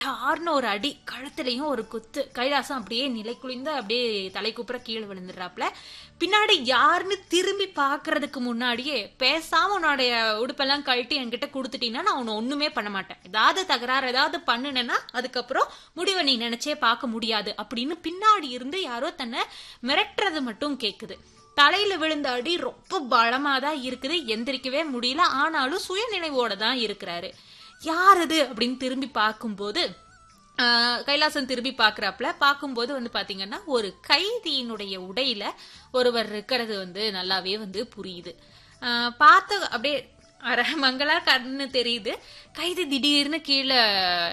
டார்னு ஒரு அடி கழுத்துலயும் ஒரு குத்து கைலாசம் அப்படியே நிலை குளிந்து அப்படியே தலை குப்புற கீழே விழுந்துடுறாப்ல பின்னாடி யாருன்னு திரும்பி பாக்குறதுக்கு முன்னாடியே பேசாம உன்னுடைய உடுப்பெல்லாம் கழட்டி என்கிட்ட கொடுத்துட்டீங்கன்னா நான் உன்னை ஒண்ணுமே பண்ண மாட்டேன் ஏதாவது தகராறு ஏதாவது பண்ணுனேன்னா அதுக்கப்புறம் முடிவை நீ நினைச்சே பார்க்க முடியாது அப்படின்னு பின்னாடி இருந்து யாரோ தன்னை மிரட்டுறது மட்டும் கேக்குது தலையில விழுந்த அடி ரொம்ப பலமா தான் இருக்குது எந்திரிக்கவே முடியல ஆனாலும் சுயநினைவோட தான் இருக்கிறாரு யார் அது அப்படின்னு திரும்பி பார்க்கும்போது ஆஹ், கைலாசம் திரும்பி பார்க்கறாப்புல பார்க்கும்போது வந்து பாத்தீங்கன்னா ஒரு கைதியினுடைய உடையில ஒருவர் இருக்கிறது வந்து நல்லாவே வந்து புரியுது ஆஹ், பார்த்து அப்படியே அரை மங்களா கண்ணு தெரியுது கைதி திடீர்னு கீழே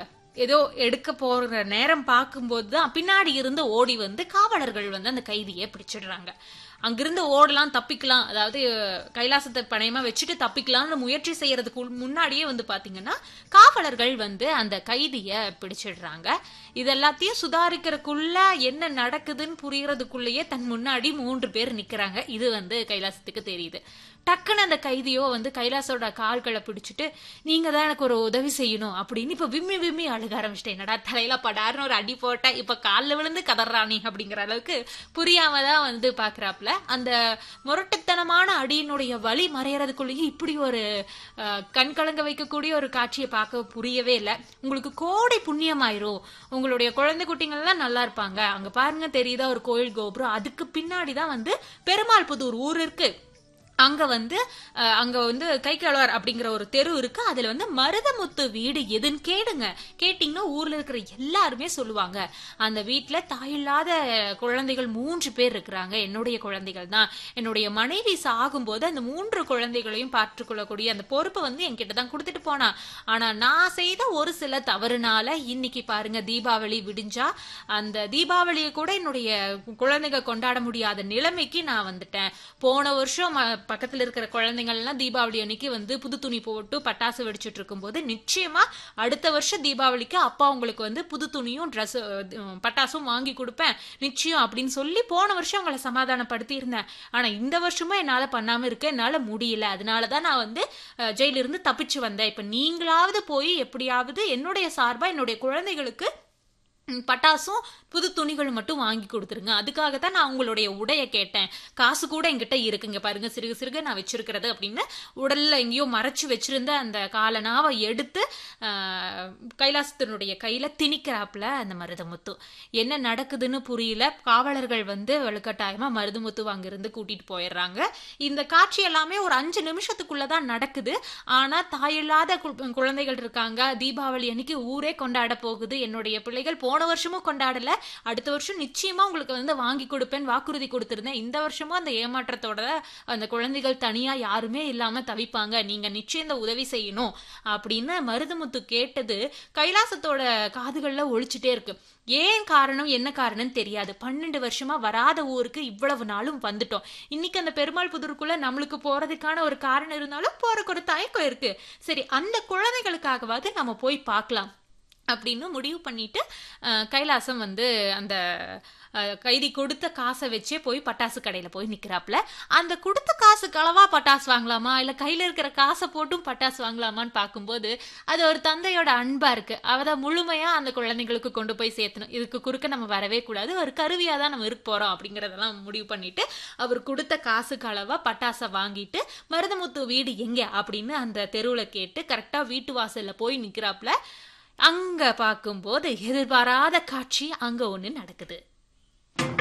ஏதோ எடுக்க போற நேரம் பார்க்கும்போது தான் பின்னாடி இருந்து ஓடி வந்து காவலர்கள் வந்து அந்த கைதியை பிடிச்சிடுறாங்க அங்கிருந்து ஓடலாம் தப்பிக்கலாம் அதாவது அஹ், கைலாசத்தை பணையமா வச்சுட்டு தப்பிக்கலாம்னு முயற்சி செய்யறதுக்கு உள்- முன்னாடியே வந்து பாத்தீங்கன்னா காவலர்கள் வந்து அந்த கைதிய பிடிச்சிடுறாங்க இது எல்லாத்தையும் சுதாரிக்கிறதுக்குள்ள என்ன நடக்குதுன்னு புரியறதுக்குள்ளேயே தன் முன்னாடி மூன்று பேர் நிக்கிறாங்க இது வந்து கைலாசத்துக்கு தெரியுது டக்குன்னு அந்த கைதியோ வந்து கைலாசோட கால்களை பிடிச்சிட்டு நீங்க தான் எனக்கு ஒரு உதவி செய்யணும் அப்படின்னு இப்ப விம்மி விம்மி அழுக ஆரம்பிச்சிட்டேன் என்னடா தலையில படாருன்னு ஒரு அடி போட்ட இப்ப கால்ல விழுந்து கதறானி அப்படிங்கிற அளவுக்கு புரியாம தான் வந்து பாக்குறாப்ல அந்த முரட்டுத்தனமான அடியினுடைய வலி மறையறதுக்குள்ளேயே இப்படி ஒரு அஹ், கண் கலங்க வைக்கக்கூடிய ஒரு காட்சியை பார்க்க புரியவே இல்லை உங்களுக்கு கோடை புண்ணியமாயிரும் உங்களுடைய குழந்தை குட்டிங்கள்லாம் நல்லா இருப்பாங்க அங்க பாருங்க தெரியுதா ஒரு கோயில் கோபுரம் அதுக்கு பின்னாடி தான் வந்து பெருமாள் புதூர் ஊர் இருக்கு அங்க வந்து அஹ், அங்க வந்து கைக்கலவார் அப்படிங்கிற ஒரு தெரு இருக்கு அதுல வந்து மருதமுத்து வீடு எதுன்னு கேளுங்க கேட்டீங்கன்னா ஊர்ல இருக்கிற எல்லாருமே சொல்லுவாங்க அந்த வீட்டுல தாயில்லாத குழந்தைகள் மூன்று பேர் இருக்கிறாங்க என்னுடைய குழந்தைகள் தான் என்னுடைய மனைவி சாகும்போது அந்த மூன்று குழந்தைகளையும் பார்த்துக்கொள்ளக்கூடிய அந்த பொறுப்பை வந்து என்கிட்ட தான் கொடுத்துட்டு போனா ஆனா நான் செய்த ஒரு சில தவறுனால இன்னைக்கு பாருங்க தீபாவளி விடிஞ்சா அந்த தீபாவளியை கூட என்னுடைய குழந்தைங்க கொண்டாட முடியாத நிலைமைக்கு நான் வந்துட்டேன் போன வருஷம் ம- பக்கத்துல இருக்கிற குழந்தைகள் எல்லாம் தீபாவளி அன்னைக்கு வந்து புது துணி போட்டு பட்டாசு வெடிச்சிட்டு இருக்கும்போது நிச்சயமா அடுத்த வருஷம் தீபாவளிக்கு அப்பா உங்களுக்கு வந்து புது துணியும் ட்ரெஸ் பட்டாசும் வாங்கி கொடுப்பேன் நிச்சயம் அப்படின்னு சொல்லி போன வருஷம் உங்களை சமாதானப்படுத்தி இருந்தேன் ஆனா இந்த வருஷமும் என்னால பண்ணாம இருக்க என்னால முடியல அதனாலதான் நான் வந்து அஹ், ஜெயிலிருந்து தப்பிச்சு வந்தேன் இப்ப நீங்களாவது போய் எப்படியாவது என்னுடைய சார்பா என்னுடைய குழந்தைகளுக்கு ம், பட்டாசும் புது துணிகள் மட்டும் வாங்கி கொடுத்துருங்க அதுக்காகத்தான் நான் உங்களுடைய உடைய கேட்டேன் காசு கூட என்கிட்ட இருக்குங்க பாருங்க சிறுக சிறுக நான் வச்சிருக்கிறது அப்படின்னு உடல்ல எங்கேயோ மறைச்சு வச்சிருந்த அந்த காலனாவை எடுத்து ஆஹ், கைலாசத்தினுடைய கையில திணிக்கிறாப்புல அந்த மருதமுத்து என்ன நடக்குதுன்னு புரியல காவலர்கள் வந்து வலுக்கட்டாயமா மருதமுத்து அங்கிருந்து கூட்டிட்டு போயிடுறாங்க இந்த காட்சி எல்லாமே ஒரு அஞ்சு நிமிஷத்துக்குள்ளதான் நடக்குது ஆனா தாயில்லாத கு- குழந்தைகள் இருக்காங்க தீபாவளி அன்னைக்கு ஊரே கொண்டாட போகுது என்னுடைய பிள்ளைகள் போன வருஷமும் கொண்டாடல அடுத்த வருஷம் நிச்சயமா உங்களுக்கு வந்து வாங்கி கொடுப்பேன் வாக்குறுதி கொடுத்திருந்தேன் இந்த வருஷமும் அந்த ஏமாற்றத்தோட அந்த குழந்தைகள் தனியா யாருமே இல்லாம தவிப்பாங்க நீங்க நிச்சயம் இந்த உதவி செய்யணும் அப்படின்னு மருதமுத்து கேட்டது கைலாசத்தோட காதுகள்ல ஒழிச்சுட்டே இருக்கு ஏன் காரணம் என்ன காரணம் தெரியாது பன்னெண்டு வருஷமா வராத ஊருக்கு இவ்வளவு நாளும் வந்துட்டோம் இன்னைக்கு அந்த பெருமாள் புதூருக்குள்ள நம்மளுக்கு போறதுக்கான ஒரு காரணம் இருந்தாலும் போறக்கு ஒரு தயக்கம் இருக்கு சரி அந்த குழந்தைகளுக்காகவாவது நம்ம போய் பார்க்கலாம் அப்படின்னு முடிவு பண்ணிட்டு அஹ், கைலாசம் வந்து அந்த அஹ், கைதி கொடுத்த காசை வச்சே போய் பட்டாசு கடையில போய் நிக்கிறாப்ல அந்த கொடுத்த காசு களவா பட்டாசு வாங்கலாமா இல்ல கையில இருக்கிற காசை போட்டும் பட்டாசு வாங்கலாமான்னு பார்க்கும்போது அது ஒரு தந்தையோட அன்பா இருக்கு அவத முழுமையா அந்த குழந்தைங்களுக்கு கொண்டு போய் சேர்த்தணும் இதுக்கு குறுக்க நம்ம வரவே கூடாது ஒரு கருவியா தான் நம்ம இருக்க போறோம் அப்படிங்கறதெல்லாம் முடிவு பண்ணிட்டு அவர் கொடுத்த காசு அளவா பட்டாசை வாங்கிட்டு மருதமுத்து வீடு எங்க அப்படின்னு அந்த தெருவுல கேட்டு கரெக்டா வீட்டு வாசல்ல போய் நிக்கிறாப்ல அங்க பார்க்கும்போது எதிர்பாராத காட்சி அங்க ஒண்ணு நடக்குது